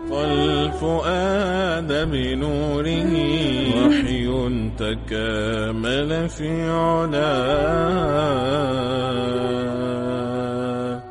والفؤاد بنوره وحي تكامل في علاه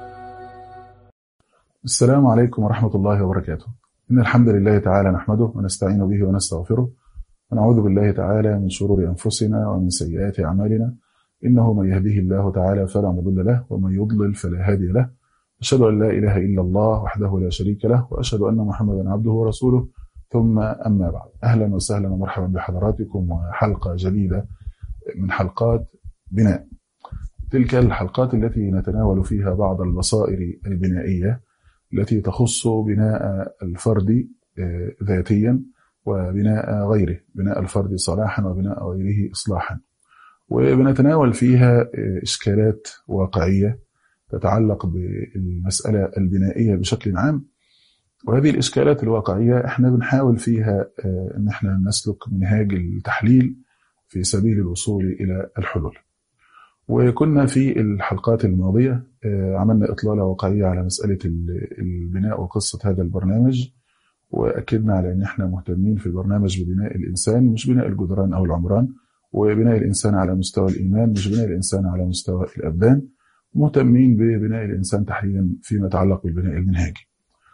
السلام عليكم ورحمة الله وبركاته إن الحمد لله تعالى نحمده ونستعين به ونستغفره ونعوذ بالله تعالى من شرور أنفسنا ومن سيئات أعمالنا إنه من يهده الله تعالى فلا مضل له ومن يضلل فلا هادي له أشهد أن لا إله إلا الله وحده لا شريك له وأشهد أن محمدا عبده ورسوله ثم أما بعد أهلا وسهلا ومرحبا بحضراتكم وحلقة جديدة من حلقات بناء تلك الحلقات التي نتناول فيها بعض البصائر البنائية التي تخص بناء الفرد ذاتيا وبناء غيره بناء الفرد صلاحا وبناء غيره إصلاحا وبنتناول فيها إشكالات واقعية تتعلق بالمسألة البنائية بشكل عام وهذه الإشكالات الواقعية احنا بنحاول فيها ان احنا نسلك منهاج التحليل في سبيل الوصول إلى الحلول وكنا في الحلقات الماضية عملنا إطلالة واقعية على مسألة البناء وقصة هذا البرنامج وأكدنا على أن احنا مهتمين في البرنامج ببناء الإنسان مش بناء الجدران أو العمران وبناء الإنسان على مستوى الإيمان مش بناء الإنسان على مستوى الأبدان مهتمين ببناء الإنسان تحديدا فيما يتعلق بالبناء المنهاجي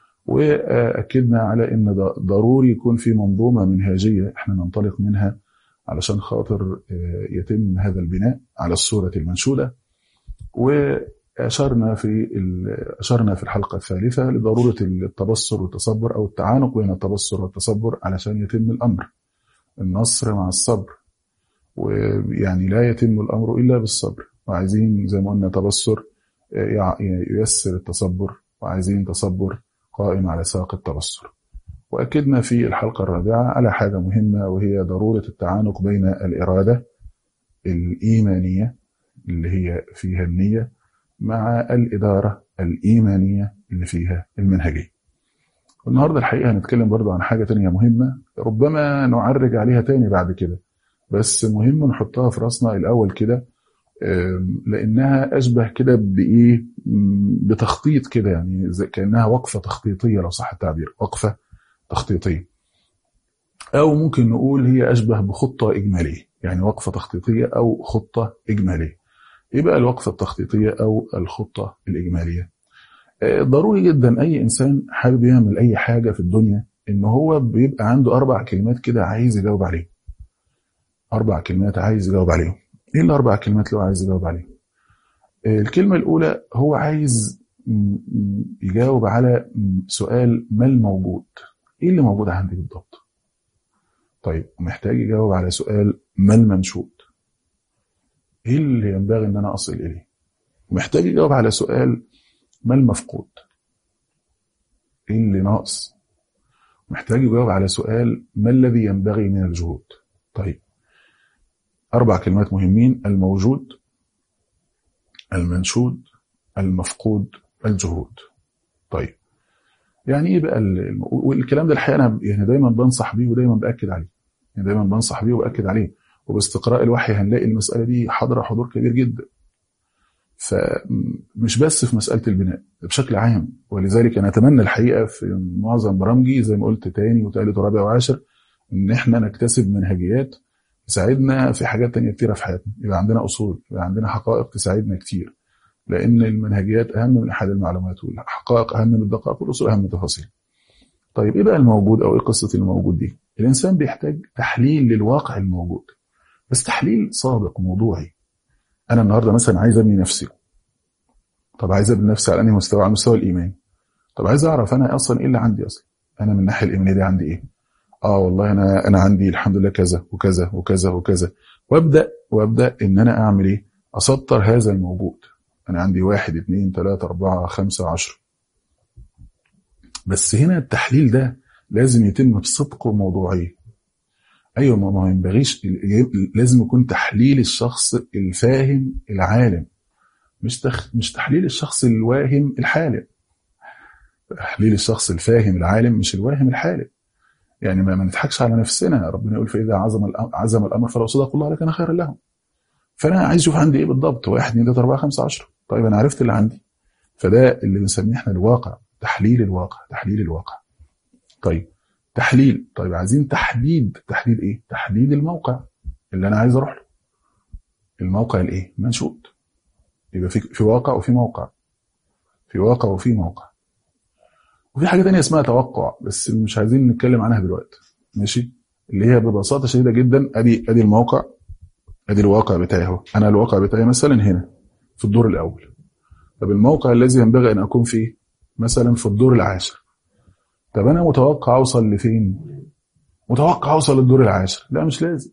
وأكدنا على أن ضروري يكون في منظومة منهاجية احنا ننطلق منها علشان خاطر يتم هذا البناء على الصورة المنشودة وأشرنا في أشرنا في الحلقة الثالثة لضرورة التبصر والتصبر أو التعانق بين التبصر والتصبر علشان يتم الأمر النصر مع الصبر ويعني لا يتم الأمر إلا بالصبر وعايزين زي ما قلنا تبصر ييسر التصبر وعايزين تصبر قائم على ساق التبصر وأكدنا في الحلقة الرابعة على حاجة مهمة وهي ضرورة التعانق بين الإرادة الإيمانية اللي هي فيها النية مع الإدارة الإيمانية اللي فيها المنهجية والنهاردة الحقيقة هنتكلم برضو عن حاجة تانية مهمة ربما نعرج عليها تاني بعد كده بس مهم نحطها في راسنا الأول كده لأنها أشبه كده بإيه بتخطيط كده يعني زي كأنها وقفة تخطيطية لو صح التعبير وقفة تخطيطية أو ممكن نقول هي أشبه بخطة إجمالية يعني وقفة تخطيطية أو خطة إجمالية إيه بقى الوقفة التخطيطية أو الخطة الإجمالية ضروري جدا أي إنسان حابب يعمل أي حاجة في الدنيا إن هو بيبقى عنده أربع كلمات كده عايز يجاوب عليهم أربع كلمات عايز يجاوب عليهم إيه الأربع كلمات اللي هو عايز يجاوب عليهم الكلمة الأولى هو عايز يجاوب على سؤال ما الموجود إيه اللي موجود عندي بالضبط طيب محتاج يجاوب على سؤال ما المنشود ايه اللي ينبغي ان انا اصل اليه محتاج يجاوب على سؤال ما المفقود ايه اللي ناقص محتاج يجاوب على سؤال ما الذي ينبغي من الجهود طيب اربع كلمات مهمين الموجود المنشود المفقود الجهود طيب يعني ايه بقى والكلام ده الحقيقه انا يعني دايما بنصح بيه ودايما باكد عليه يعني دايما بنصح بيه وباكد عليه وباستقراء الوحي هنلاقي المسألة دي حاضرة حضور كبير جدا فمش بس في مسألة البناء بشكل عام ولذلك أنا أتمنى الحقيقة في معظم برامجي زي ما قلت تاني وتالت ورابع وعاشر إن إحنا نكتسب منهجيات تساعدنا في حاجات تانية كتيرة في حياتنا يبقى عندنا أصول يبقى عندنا حقائق تساعدنا كتير لأن المنهجيات أهم من أحد المعلومات والحقائق أهم من الدقائق والأصول أهم من التفاصيل طيب إيه بقى الموجود أو إيه قصة الموجود دي الإنسان بيحتاج تحليل للواقع الموجود بس تحليل صادق موضوعي انا النهارده مثلا عايز ابني نفسي طب عايز ابني نفسي على انهي مستوى على مستوى الايمان طب عايز اعرف انا اصلا ايه اللي عندي اصلا انا من الناحيه الايمانيه دي عندي ايه اه والله انا انا عندي الحمد لله كذا وكذا وكذا وكذا وابدا وابدا ان انا اعمل ايه اسطر هذا الموجود انا عندي واحد اثنين ثلاثة أربعة خمسة عشرة بس هنا التحليل ده لازم يتم بصدق وموضوعية ايوه ما ينبغيش لازم يكون تحليل الشخص الفاهم العالم مش تخ... مش تحليل الشخص الواهم الحالم تحليل الشخص الفاهم العالم مش الواهم الحالم يعني ما, ما نضحكش على نفسنا ربنا يقول فاذا عزم عزم الامر فلو صدق الله لكان خيرا لهم فانا عايز اشوف عندي ايه بالضبط واحد اثنين ثلاثه اربعه خمسه 10 طيب انا عرفت اللي عندي فده اللي بنسميه احنا الواقع تحليل الواقع تحليل الواقع طيب تحليل طيب عايزين تحديد تحديد ايه تحديد الموقع اللي انا عايز اروح له الموقع الايه منشود يبقى في في واقع وفي موقع في واقع وفي موقع وفي حاجه تانية اسمها توقع بس مش عايزين نتكلم عنها دلوقتي ماشي اللي هي ببساطه شديده جدا ادي ادي الموقع ادي الواقع بتاعي اهو انا الواقع بتاعي مثلا هنا في الدور الاول طب الموقع الذي ينبغي ان اكون فيه مثلا في الدور العاشر طب انا متوقع اوصل لفين متوقع اوصل للدور العاشر لا مش لازم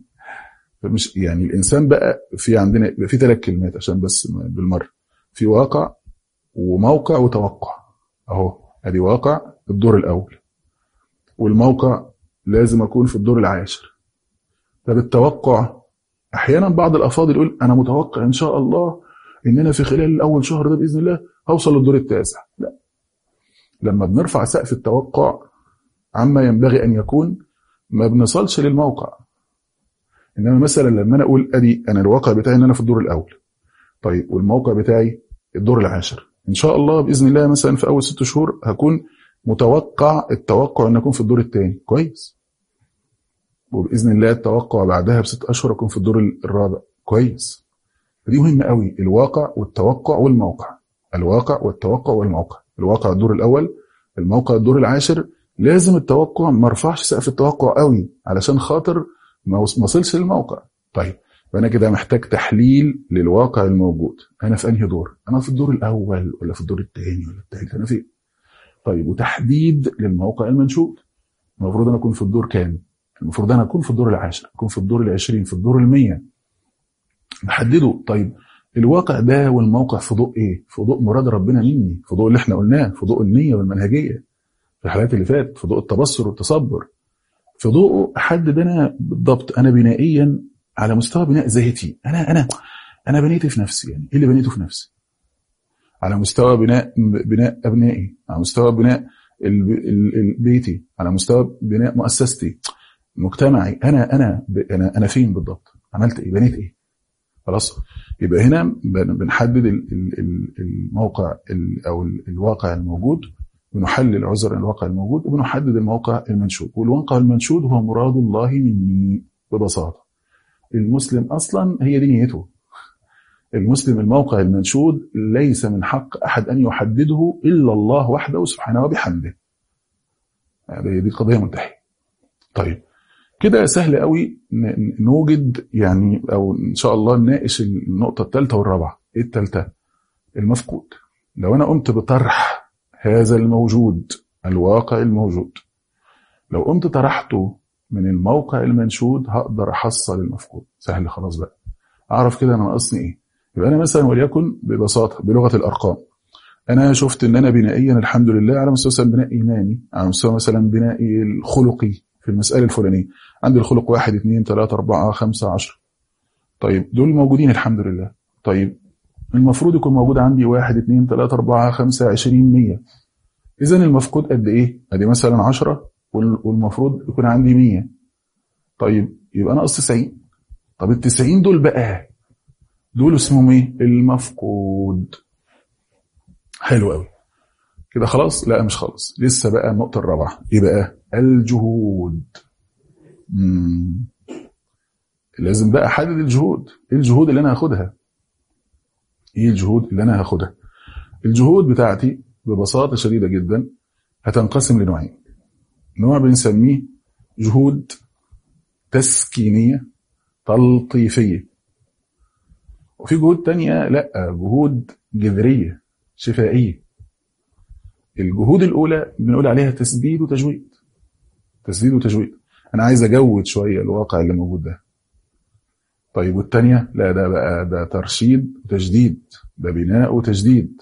فمش يعني الانسان بقى في عندنا يبقى في ثلاث كلمات عشان بس بالمره في واقع وموقع وتوقع اهو ادي واقع الدور الاول والموقع لازم اكون في الدور العاشر طب التوقع احيانا بعض الافاضل يقول انا متوقع ان شاء الله ان انا في خلال الاول شهر ده باذن الله هوصل للدور التاسع لا لما بنرفع سقف التوقع عما ينبغي ان يكون ما بنصلش للموقع انما مثلا لما انا اقول ادي انا الواقع بتاعي ان انا في الدور الاول طيب والموقع بتاعي الدور العاشر ان شاء الله باذن الله مثلا في اول ست شهور هكون متوقع التوقع ان اكون في الدور الثاني كويس وباذن الله التوقع بعدها بست اشهر اكون في الدور الرابع كويس فدي مهمه قوي الواقع والتوقع والموقع الواقع والتوقع والموقع الواقع الدور الاول الموقع الدور العاشر لازم التوقع ما ارفعش سقف التوقع قوي علشان خاطر ما وصلش للموقع طيب فانا كده محتاج تحليل للواقع الموجود انا في انهي دور انا في الدور الاول ولا في الدور الثاني ولا الثالث انا فين طيب وتحديد للموقع المنشود المفروض انا اكون في الدور كام المفروض انا اكون في الدور العاشر اكون في الدور العشرين في الدور المية نحدده طيب الواقع ده والموقع في ضوء ايه في ضوء مراد ربنا مني في ضوء اللي احنا قلناه في ضوء النية والمنهجية في الحلقات اللي فاتت في ضوء التبصر والتصبر في ضوءه احدد انا بالضبط انا بنائيا على مستوى بناء ذاتي انا انا انا بنيت في نفسي يعني ايه اللي بنيته في نفسي على مستوى بناء بناء ابنائي على مستوى بناء بيتي على مستوى بناء مؤسستي مجتمعي انا انا انا انا فين بالضبط عملت ايه بنيت ايه خلاص يبقى هنا بنحدد الموقع او الواقع الموجود بنحلل عذر الواقع الموجود وبنحدد الموقع المنشود والواقع المنشود هو مراد الله مني ببساطه المسلم اصلا هي دي نيته المسلم الموقع المنشود ليس من حق احد ان يحدده الا الله وحده سبحانه وبحمده يعني دي قضيه منتهيه طيب كده سهل قوي نوجد يعني او ان شاء الله نناقش النقطه الثالثه والرابعه ايه الثالثه المفقود لو انا قمت بطرح هذا الموجود الواقع الموجود لو قمت طرحته من الموقع المنشود هقدر احصل المفقود سهل خلاص بقى اعرف كده انا ناقصني ايه يبقى انا مثلا وليكن ببساطه بلغه الارقام انا شفت ان انا بنائيا الحمد لله على مستوى مثلا بناء ايماني على مستوى مثلا بنائي الخلقي في المساله الفلانيه عندي الخلق واحد اثنين ثلاثة أربعة خمسة عشرة طيب دول موجودين الحمد لله طيب المفروض يكون موجود عندي واحد اثنين ثلاثة أربعة خمسة عشرين مية إذا المفقود قد إيه؟ أدي مثلا عشرة والمفروض يكون عندي مية طيب يبقى ناقص 90 طب ال 90 دول بقى دول اسمهم ايه؟ المفقود حلو قوي كده خلاص؟ لا مش خلاص لسه بقى النقطة الرابعة ايه بقى؟ الجهود مم. لازم بقى احدد الجهود ايه الجهود اللي انا هاخدها ايه الجهود اللي انا هاخدها الجهود بتاعتي ببساطة شديدة جدا هتنقسم لنوعين نوع بنسميه جهود تسكينية تلطيفية وفي جهود تانية لا جهود جذرية شفائية الجهود الأولى بنقول عليها تسديد وتجويد تسديد وتجويد أنا عايز أجود شوية الواقع اللي موجود ده طيب والتانية لا ده بقى ده ترشيد وتجديد ده بناء وتجديد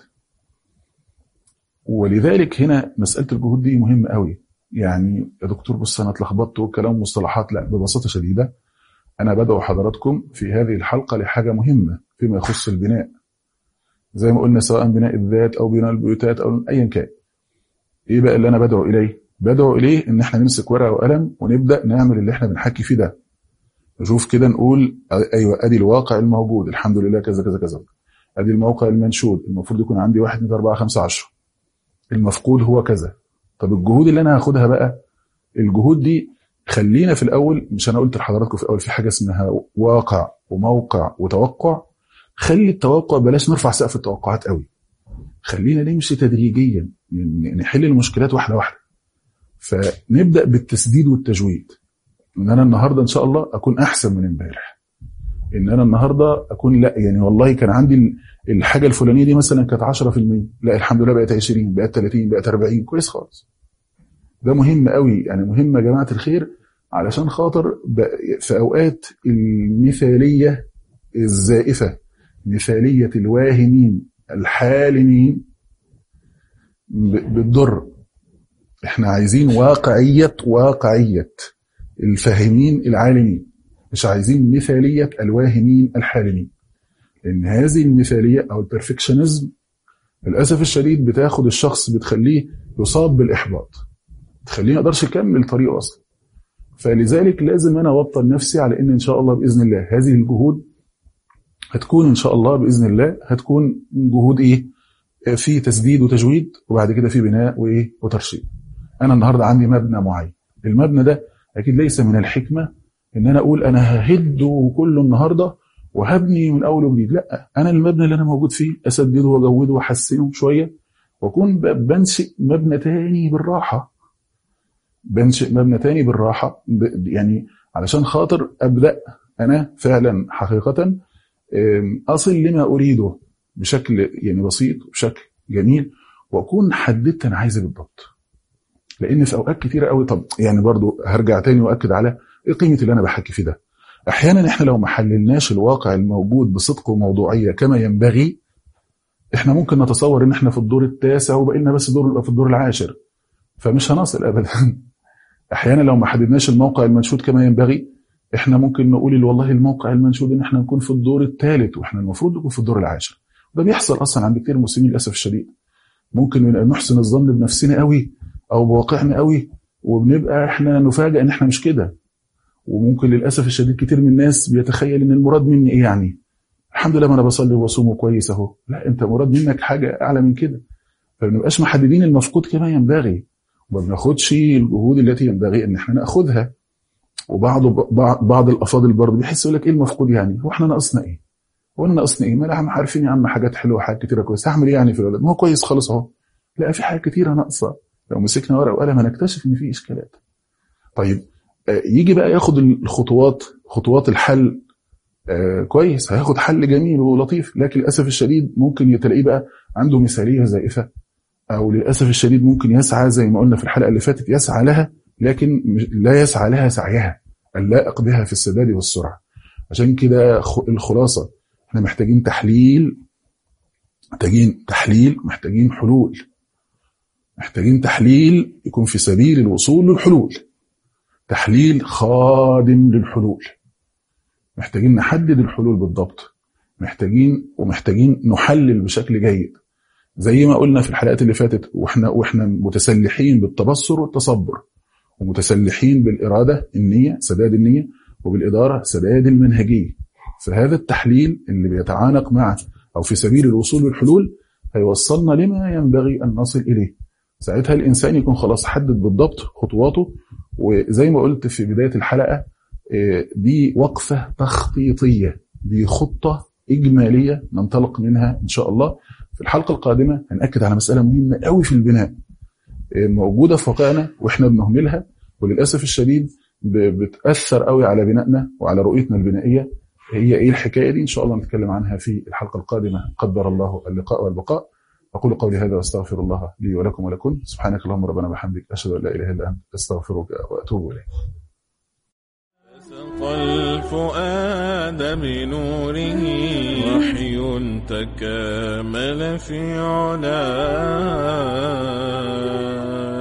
ولذلك هنا مسألة الجهود دي مهمة قوي يعني يا دكتور بص أنا اتلخبطت وكلام مصطلحات لا ببساطة شديدة أنا بدعو حضراتكم في هذه الحلقة لحاجة مهمة فيما يخص البناء زي ما قلنا سواء بناء الذات أو بناء البيوتات أو أيا كان إيه بقى اللي أنا بدعو إليه بدعو إليه إن إحنا نمسك ورقة وقلم ونبدأ نعمل اللي إحنا بنحكي فيه ده نشوف كده نقول أيوة أدي الواقع الموجود الحمد لله كذا كذا كذا أدي الموقع المنشود المفروض يكون عندي واحد اثنين أربعة خمسة عشرة المفقود هو كذا طب الجهود اللي انا هاخدها بقى الجهود دي خلينا في الاول مش انا قلت لحضراتكم في الاول في حاجه اسمها واقع وموقع وتوقع خلي التوقع بلاش نرفع سقف التوقعات قوي خلينا نمشي تدريجيا نحل المشكلات واحده واحده فنبدا بالتسديد والتجويد ان انا النهارده ان شاء الله اكون احسن من امبارح ان انا النهارده اكون لا يعني والله كان عندي الحاجه الفلانيه دي مثلا كانت 10% لا الحمد لله بقت 20 بقت 30 بقت 40 كويس خالص ده مهم قوي يعني مهم يا جماعه الخير علشان خاطر في اوقات المثاليه الزائفه مثاليه الواهمين الحالمين بتضر احنا عايزين واقعيه واقعيه الفاهمين العالمين مش عايزين مثاليه الواهمين الحالمين لان هذه المثاليه او البرفكشنزم للاسف الشديد بتاخد الشخص بتخليه يصاب بالاحباط تخليه ما يقدرش يكمل طريقه اصلا فلذلك لازم انا اوطن نفسي على ان ان شاء الله باذن الله هذه الجهود هتكون ان شاء الله باذن الله هتكون جهود ايه في تسديد وتجويد وبعد كده في بناء وايه وترشيد انا النهارده عندي مبنى معين المبنى ده اكيد ليس من الحكمه ان انا اقول انا ههده كله النهارده وهبني من اول وجديد لا انا المبنى اللي انا موجود فيه اسدده واجوده واحسنه شويه واكون بنشئ مبنى تاني بالراحه بنشئ مبنى تاني بالراحه يعني علشان خاطر ابدا انا فعلا حقيقه اصل لما اريده بشكل يعني بسيط وبشكل جميل واكون حددت انا عايز ايه بالضبط لان في اوقات كتيره قوي طب يعني برضو هرجع تاني واكد على ايه قيمه اللي انا بحكي فيه ده احيانا احنا لو ما حللناش الواقع الموجود بصدق وموضوعيه كما ينبغي احنا ممكن نتصور ان احنا في الدور التاسع وبقينا بس دور في الدور العاشر فمش هنصل ابدا احيانا لو ما حددناش الموقع المنشود كما ينبغي احنا ممكن نقول والله الموقع المنشود ان احنا نكون في الدور الثالث واحنا المفروض نكون في الدور العاشر ده بيحصل اصلا عند كتير مسلمين للاسف الشديد ممكن نحسن الظن بنفسنا قوي او بواقعنا قوي وبنبقى احنا نفاجئ ان احنا مش كده وممكن للاسف الشديد كتير من الناس بيتخيل ان المراد مني ايه يعني الحمد لله ما انا بصلي وبصوم كويس اهو لا انت مراد منك حاجه اعلى من كده فما بنبقاش محددين المفقود كما ينبغي وما بناخدش الجهود التي ينبغي ان احنا ناخدها وبعض بعض الافاضل برضه بيحس يقول لك ايه المفقود يعني هو احنا ناقصنا ايه؟ هو انا ناقصنا ايه؟ ما احنا عارفين يا عم حاجات حلوه حاجات كتيره كويسه هعمل ايه يعني في الولد؟ ما هو كويس خالص اهو لا في حاجات كتيره ناقصه لو مسكنا ورقه وقلم هنكتشف ان في اشكالات طيب يجي بقى ياخد الخطوات خطوات الحل آه كويس هياخد حل جميل ولطيف لكن للاسف الشديد ممكن يتلاقيه بقى عنده مثاليه زائفه او للاسف الشديد ممكن يسعى زي ما قلنا في الحلقه اللي فاتت يسعى لها لكن لا يسعى لها سعيها اللائق بها في السداد والسرعه عشان كده الخلاصه احنا محتاجين تحليل محتاجين تحليل محتاجين حلول محتاجين تحليل يكون في سبيل الوصول للحلول تحليل خادم للحلول محتاجين نحدد الحلول بالضبط محتاجين ومحتاجين نحلل بشكل جيد زي ما قلنا في الحلقات اللي فاتت واحنا واحنا متسلحين بالتبصر والتصبر ومتسلحين بالاراده النيه سداد النيه وبالاداره سداد المنهجيه فهذا التحليل اللي بيتعانق مع او في سبيل الوصول للحلول هيوصلنا لما ينبغي ان نصل اليه ساعتها الانسان يكون خلاص حدد بالضبط خطواته وزي ما قلت في بدايه الحلقه دي وقفه تخطيطيه دي خطه اجماليه ننطلق منها ان شاء الله في الحلقه القادمه هناكد على مساله مهمه قوي في البناء موجوده في واقعنا واحنا بنهملها وللاسف الشديد بتاثر قوي على بنائنا وعلى رؤيتنا البنائيه هي ايه الحكايه دي ان شاء الله نتكلم عنها في الحلقه القادمه قدر الله اللقاء والبقاء اقول قولي هذا واستغفر الله لي ولكم ولكم سبحانك اللهم ربنا وبحمدك اشهد ان لا اله الا انت استغفرك واتوب اليك سقى الفؤاد بنوره وحي تكامل في علاه